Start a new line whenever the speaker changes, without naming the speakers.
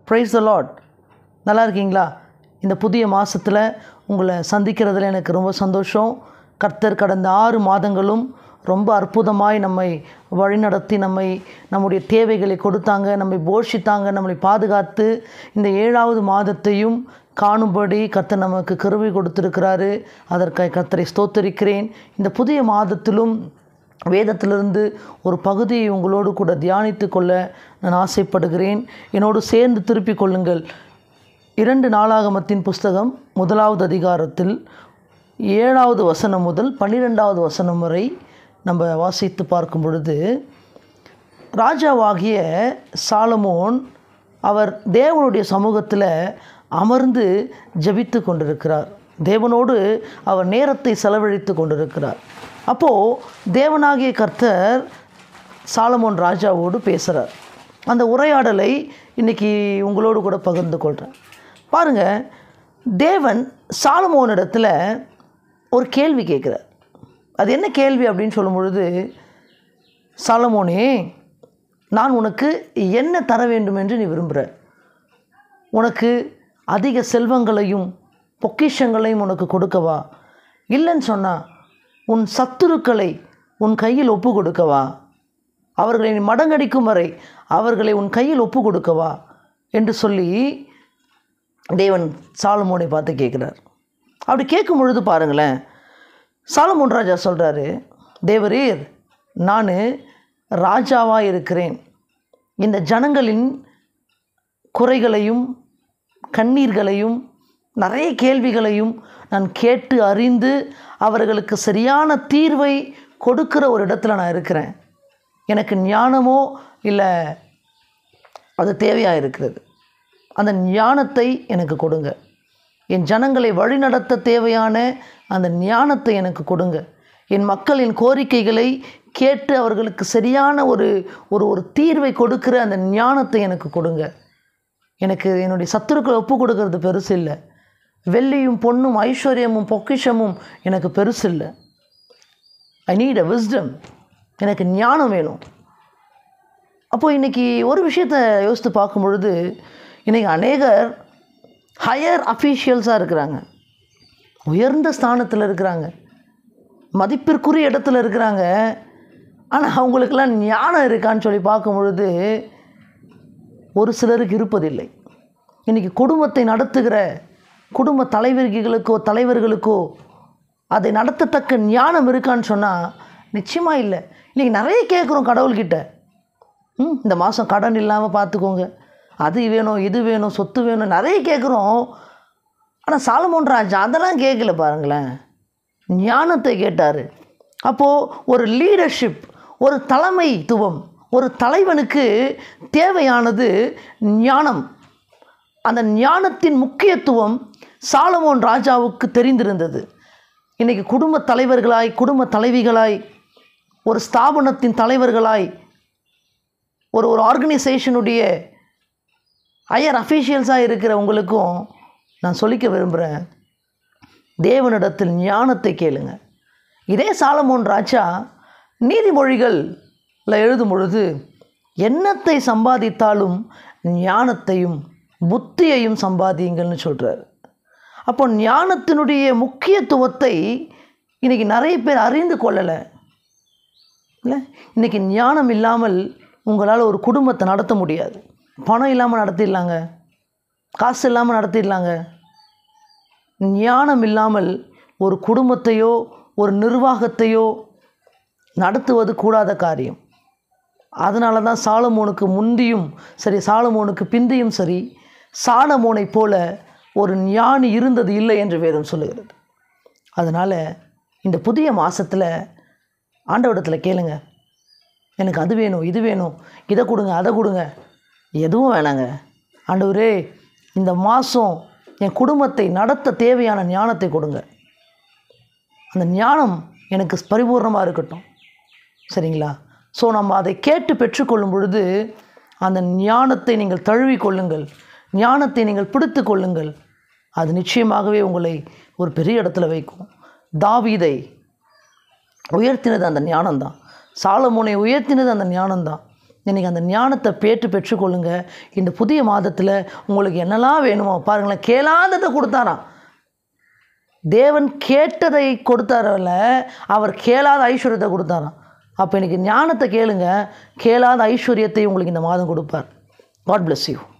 price த lot நல்லா இருக்கீங்களா இந்த புதிய மாதத்தில் உங்களை சந்திக்கிறதுல எனக்கு ரொம்ப சந்தோஷம் கர்த்தர் கடந்த ஆறு மாதங்களும் ரொம்ப அற்புதமாய் நம்மை வழிநடத்தி நம்மை நம்முடைய தேவைகளை கொடுத்தாங்க நம்மை போஷித்தாங்க நம்மளை பாதுகாத்து இந்த ஏழாவது மாதத்தையும் காணும்படி கர்த்தர் நமக்கு கருவி கொடுத்திருக்கிறாரு அதற்காக கர்த்தரை ஸ்தோத்தரிக்கிறேன் இந்த புதிய மாதத்திலும் வேதத்திலிருந்து ஒரு பகுதியை உங்களோடு கூட தியானித்து கொள்ள நான் ஆசைப்படுகிறேன் என்னோடு சேர்ந்து திருப்பிக் கொள்ளுங்கள் இரண்டு நாளாகமத்தின் புஸ்தகம் முதலாவது அதிகாரத்தில் ஏழாவது வசனம் முதல் பன்னிரெண்டாவது வசனம் வரை நம்ம வாசித்து பார்க்கும் பொழுது ராஜாவாகிய சாலமோன் அவர் தேவனுடைய சமூகத்தில் அமர்ந்து ஜெபித்து கொண்டிருக்கிறார் தேவனோடு அவர் நேரத்தை செலவழித்து கொண்டிருக்கிறார் அப்போது தேவனாகிய கர்த்தர் சாலமோன் ராஜாவோடு பேசுகிறார் அந்த உரையாடலை இன்றைக்கி உங்களோடு கூட பகிர்ந்து கொள்கிறேன் பாருங்கள் தேவன் சாலமோனிடத்தில் ஒரு கேள்வி கேட்குறார் அது என்ன கேள்வி அப்படின்னு சொல்லும் பொழுது சாலமோனே நான் உனக்கு என்ன தர வேண்டும் என்று நீ விரும்புகிற உனக்கு அதிக செல்வங்களையும் பொக்கிஷங்களையும் உனக்கு கொடுக்கவா இல்லைன்னு சொன்னால் உன் சத்துருக்களை உன் கையில் ஒப்பு கொடுக்கவா அவர்களை நீ மடங்கடிக்கும் வரை அவர்களை உன் கையில் ஒப்பு கொடுக்கவா என்று சொல்லி தேவன் சாலமோனை பார்த்து கேட்குறார் அப்படி கேட்கும் பொழுது பாருங்களேன் சாலமோன் ராஜா சொல்கிறாரு தேவரீர் நான் ராஜாவாக இருக்கிறேன் இந்த ஜனங்களின் குறைகளையும் கண்ணீர்களையும் நிறைய கேள்விகளையும் நான் கேட்டு அறிந்து அவர்களுக்கு சரியான தீர்வை கொடுக்கிற ஒரு இடத்துல நான் இருக்கிறேன் எனக்கு ஞானமோ இல்லை அது தேவையாக இருக்கிறது அந்த ஞானத்தை எனக்கு கொடுங்க என் ஜனங்களை வழிநடத்த தேவையான அந்த ஞானத்தை எனக்கு கொடுங்க என் மக்களின் கோரிக்கைகளை கேட்டு அவர்களுக்கு சரியான ஒரு ஒரு ஒரு தீர்வை கொடுக்கிற அந்த ஞானத்தை எனக்கு கொடுங்க எனக்கு என்னுடைய சத்துருக்களை ஒப்பு கொடுக்கறது பெருசு இல்லை வெள்ளியும் பொண்ணும் ஐஸ்வர்யமும் பொக்கிஷமும் எனக்கு பெருசு இல்லை ஐ நீட் அ விஸ்டம் எனக்கு ஞானம் வேணும் அப்போது இன்றைக்கி ஒரு விஷயத்தை யோசித்து பார்க்கும் பொழுது இன்றைக்கி அநேகர் ஹையர் அஃபீஷியல்ஸாக இருக்கிறாங்க உயர்ந்த ஸ்தானத்தில் இருக்கிறாங்க மதிப்பிற்குரிய இடத்துல இருக்கிறாங்க ஆனால் அவங்களுக்கெல்லாம் ஞானம் இருக்கான்னு சொல்லி பார்க்கும் பொழுது ஒரு சிலருக்கு இருப்பதில்லை இன்றைக்கி குடும்பத்தை நடத்துகிற குடும்ப தலைவர்களுக்கோ தலைவர்களுக்கோ அதை நடத்தத்தக்க ஞானம் இருக்கான்னு சொன்னால் நிச்சயமாக இல்லை இன்றைக்கி நிறைய கேட்குறோம் கடவுள்கிட்ட ம் இந்த மாதம் கடன் இல்லாமல் பார்த்துக்கோங்க அது வேணும் இது வேணும் சொத்து வேணும் நிறைய கேட்குறோம் ஆனால் சாலமோன் ராஜா அதெல்லாம் கேட்கல பாருங்களேன் ஞானத்தை கேட்டார் அப்போது ஒரு லீடர்ஷிப் ஒரு தலைமைத்துவம் ஒரு தலைவனுக்கு தேவையானது ஞானம் அந்த ஞானத்தின் முக்கியத்துவம் சாலமோன் ராஜாவுக்கு தெரிந்திருந்தது இன்றைக்கி குடும்ப தலைவர்களாய் குடும்ப தலைவிகளாய் ஒரு ஸ்தாபனத்தின் தலைவர்களாய் ஒரு ஒரு ஆர்கனைசேஷனுடைய ஹையர் அஃபீஷியல்ஸாக இருக்கிற உங்களுக்கும் நான் சொல்லிக்க விரும்புகிறேன் தேவனிடத்தில் ஞானத்தை கேளுங்க இதே சாலமோன் ராஜா நீதிமொழிகளில் எழுதும் பொழுது எண்ணத்தை சம்பாதித்தாலும் ஞானத்தையும் புத்தியையும் சம்பாதியுங்கள்னு சொல்கிறார் அப்போ ஞானத்தினுடைய முக்கியத்துவத்தை இன்றைக்கி நிறைய பேர் அறிந்து கொள்ளலை இல்லை இன்றைக்கி ஞானம் இல்லாமல் உங்களால் ஒரு குடும்பத்தை நடத்த முடியாது பணம் இல்லாமல் நடத்திடலாங்க காசு இல்லாமல் நடத்திடலாங்க ஞானம் இல்லாமல் ஒரு குடும்பத்தையோ ஒரு நிர்வாகத்தையோ நடத்துவது கூடாத காரியம் அதனால தான் சாலமோனுக்கு முந்தியும் சரி சாலமோனுக்கு பிந்தியும் சரி சாலமோனை போல ஒரு ஞானி இருந்தது இல்லை என்று வேதம் சொல்லுகிறது அதனால் இந்த புதிய மாதத்தில் ஆண்டவடத்தில் கேளுங்க எனக்கு அது வேணும் இது வேணும் இதை கொடுங்க அதை கொடுங்க எதுவும் வேணாங்க ஆண்டவரே இந்த மாதம் என் குடும்பத்தை நடத்த தேவையான ஞானத்தை கொடுங்க அந்த ஞானம் எனக்கு பரிபூர்ணமாக இருக்கட்டும் சரிங்களா ஸோ நம்ம அதை கேட்டு பெற்றுக்கொள்ளும் பொழுது அந்த ஞானத்தை நீங்கள் தழுவி கொள்ளுங்கள் ஞானத்தை நீங்கள் பிடித்து கொள்ளுங்கள் அது நிச்சயமாகவே உங்களை ஒரு பெரிய இடத்துல வைக்கும் தாவீதை உயர்த்தினது அந்த ஞானம்தான் சாலமோனை உயர்த்தினது அந்த ஞானம்தான் இன்றைக்கி அந்த ஞானத்தை பேற்று பெற்றுக்கொள்ளுங்க இந்த புதிய மாதத்தில் உங்களுக்கு என்னெல்லாம் வேணுமோ பாருங்களேன் கேளாததை கொடுத்தாராம் தேவன் கேட்டதை கொடுத்தாரல்ல அவர் கேளாத ஐஸ்வர்யத்தை கொடுத்தாராம் அப்போ இன்னைக்கு ஞானத்தை கேளுங்க கேளாத ஐஸ்வர்யத்தை உங்களுக்கு இந்த மாதம் கொடுப்பார் காட் bless யூ